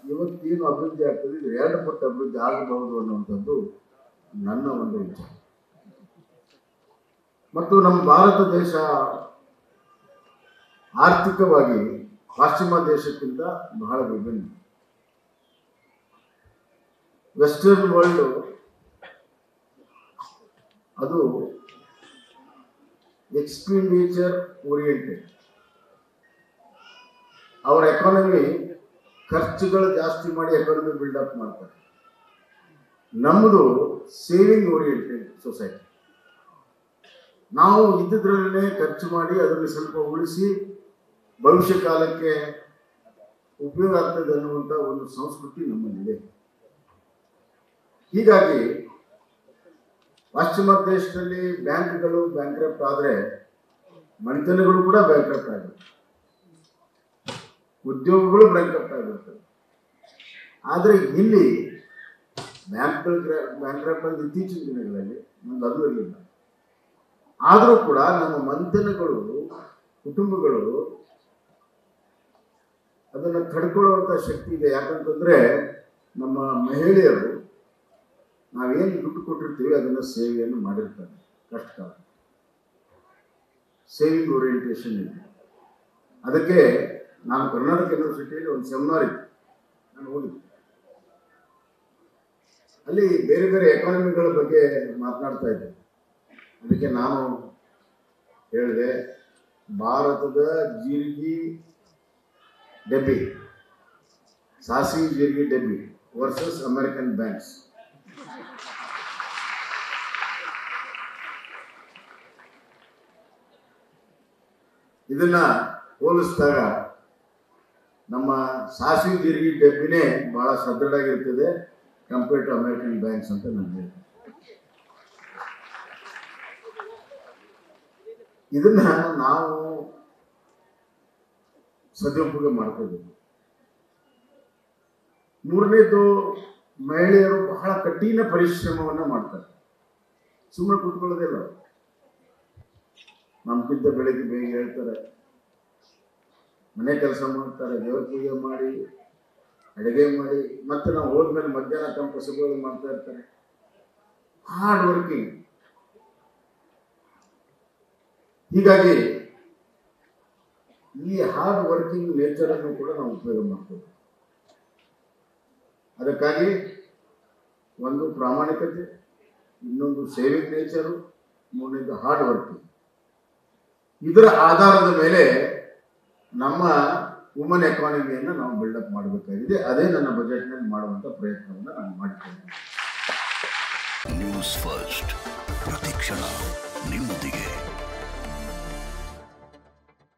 ಇವತ್ತೇನು ಅಭಿವೃದ್ಧಿ ಆಗ್ತದೆ ಇದು ಎರಡು ಪಟ್ಟು ಅಭಿವೃದ್ಧಿ ಆಗಬಹುದು ಅನ್ನುವಂಥದ್ದು ನನ್ನ ಒಂದು ವಿಚಾರ ಮತ್ತು ನಮ್ಮ ಭಾರತ ದೇಶ ಆರ್ಥಿಕವಾಗಿ ಪಾಶ್ಚಿಮಾತ್ಯ ದೇಶಕ್ಕಿಂತ ಬಹಳ ವಿಭಿನ್ನ ವೆಸ್ಟರ್ನ್ ವರ್ಲ್ಡ್ ಅದು ಎಕ್ಸ್ಪೆಂಡಿಚರ್ ಓರಿಯೆಂಟೆಡ್ ಅವರ ಎಕಾನಮಿ ಖರ್ಚುಗಳು ಜಾಸ್ತಿ ಮಾಡಿ ಎಕಾನಮಿ ಬಿಲ್ಡಪ್ ಮಾಡ್ತಾರೆ ನಮ್ಮದು ಸೇವಿಂಗ್ ಓರಿಯೆಂಟೆಡ್ ಸೊಸೈಟಿ ನಾವು ಇದ್ದಿದ್ರಲ್ಲೇ ಖರ್ಚು ಮಾಡಿ ಅದನ್ನು ಸ್ವಲ್ಪ ಉಳಿಸಿ ಭವಿಷ್ಯ ಕಾಲಕ್ಕೆ ಉಪಯೋಗ ಆಗ್ತದೆ ಅನ್ನುವಂಥ ಒಂದು ಸಂಸ್ಕೃತಿ ನಮ್ಮಲ್ಲಿದೆ ಹೀಗಾಗಿ ಪಾಶ್ಚಿಮಾತ್ಯ ದೇಶದಲ್ಲಿ ಬ್ಯಾಂಕ್ಗಳು ಬ್ಯಾಂಕ್ರಪ್ಟ್ ಆದರೆ ಮನೆತನಗಳು ಕೂಡ ಬ್ಯಾಂಕ್ರಪ್ಟ್ ಆಗುತ್ತೆ ಉದ್ಯೋಗಗಳು ಬ್ಯಾಂಕ್ರಪ್ಟ್ ಆಗಿರ್ತವೆ ಆದರೆ ಇಲ್ಲಿ ಬ್ಯಾಂಕ್ಗಳು ಬ್ಯಾಂಕ್ರಪ್ಟ್ ಆದ ಇತ್ತೀಚಿನ ದಿನಗಳಲ್ಲಿ ನಮ್ದು ಅದು ಇರಲಿಲ್ಲ ಆದರೂ ಕೂಡ ನಮ್ಮ ಮಂಥನಗಳು ಕುಟುಂಬಗಳು ಅದನ್ನು ತಡ್ಕೊಳ್ಳುವಂಥ ಶಕ್ತಿ ಇದೆ ಯಾಕಂತಂದ್ರೆ ನಮ್ಮ ಮಹಿಳೆಯರು ನಾವೇನು ದುಡ್ಡು ಕೊಟ್ಟಿರ್ತೀವಿ ಅದನ್ನು ಸೇವೆಯನ್ನು ಮಾಡಿರ್ತಾರೆ ಕಷ್ಟ ಕಾಲ ಸೇವಿಂಗ್ ಓರಿಯೆಂಟೇಷನ್ ಇದೆ ಅದಕ್ಕೆ ನಾನು ಕರ್ನಾಟಕ ಯೂನಿವರ್ಸಿಟಿಯಲ್ಲಿ ಒಂದು ಸೆಮಿನಾರ್ ಇತ್ತು ನಾನು ಹೋಗಿದ್ದೆ ಅಲ್ಲಿ ಬೇರೆ ಬೇರೆ ಎಕಾನಮಿಗಳ ಬಗ್ಗೆ ಮಾತನಾಡ್ತಾ ಇದ್ದೆ ಅದಕ್ಕೆ ನಾನು ಹೇಳಿದೆ ಭಾರತದ ಜೀರಿಗೆ ಡೆಬ್ಬಿ ಸಾಸಿವೆ ಜೀರಿಗೆ ಡೆಬ್ಬಿ ವರ್ಸಸ್ ಅಮೆರಿಕನ್ ಬ್ಯಾಂಕ್ಸ್ ಇದನ್ನ ಹೋಲಿಸಿದಾಗ ನಮ್ಮ ಸಾಸಿವೆ ಜೀರಿಗೆ ಡೆಬ್ಬಿನೇ ಬಹಳ ಸದೃಢಾಗಿರ್ತದೆ ಕಂಪೇರ್ ಟು ಅಮೆರಿಕನ್ ಬ್ಯಾಂಕ್ಸ್ ಅಂತ ನಾನು ಹೇಳ್ತೀನಿ ಇದನ್ನ ನಾವು ಸದುಪಯೋಗ ಮಾಡ್ಕೋಬೇಕು ಮೂರನೇದು ಮಹಿಳೆಯರು ಬಹಳ ಕಠಿಣ ಪರಿಶ್ರಮವನ್ನ ಮಾಡ್ತಾರೆ ಸುಮ್ಮನೆ ಕೂತ್ಕೊಳ್ಳೋದಿಲ್ಲ ಅವ್ರು. ನಮ್ಗಿಂತ ಬೆಳಿಗ್ಗೆ ಬೇಗ ಹೇಳ್ತಾರೆ ಮನೆ ಕೆಲಸ ಮಾಡ್ತಾರೆ ದೇವ್ರ ಪೂಜೆ ಮಾಡಿ ಅಡುಗೆ ಮಾಡಿ ಮತ್ತೆ ನಾವು ಹೋದ್ಮೇಲೆ ಮಧ್ಯಾಹ್ನ ತಮ್ಮ ಕಸಬುಗಳು ಮಾಡ್ತಾ ಇರ್ತಾರೆ ಹಾರ್ಡ್ ವರ್ಕಿಂಗ್ ಹೀಗಾಗಿ ಈ ಹಾರ್ಡ್ ವರ್ಕಿಂಗ್ ನೇಚರ್ ಅನ್ನು ಕೂಡ ನಾವು ಉಪಯೋಗ ಮಾಡ್ಕೋಬೇಕು ಅದಕ್ಕಾಗಿ ಒಂದು ಪ್ರಾಮಾಣಿಕತೆ ಇನ್ನೊಂದು ಸೇವಿಂಗ್ ನೇಚರು ಮೂರನೇದು ಹಾರ್ಡ್ ವರ್ಕಿಂಗ್ ಇದರ ಆಧಾರದ ಮೇಲೆ ನಮ್ಮ ವುಮನ್ ಎಕಾನಮಿಯನ್ನು ನಾವು ಬಿಲ್ಡಪ್ ಮಾಡಬೇಕಾಗಿದೆ ಅದೇ ನನ್ನ ಬಜೆಟ್ನಲ್ಲಿ ಮಾಡುವಂಥ ಪ್ರಯತ್ನವನ್ನು ನಾನು ಮಾಡ್ತೇನೆ ನ್ಯೂಸ್ ಫಸ್ಟ್ ಪ್ರತಿಕ್ಷಣ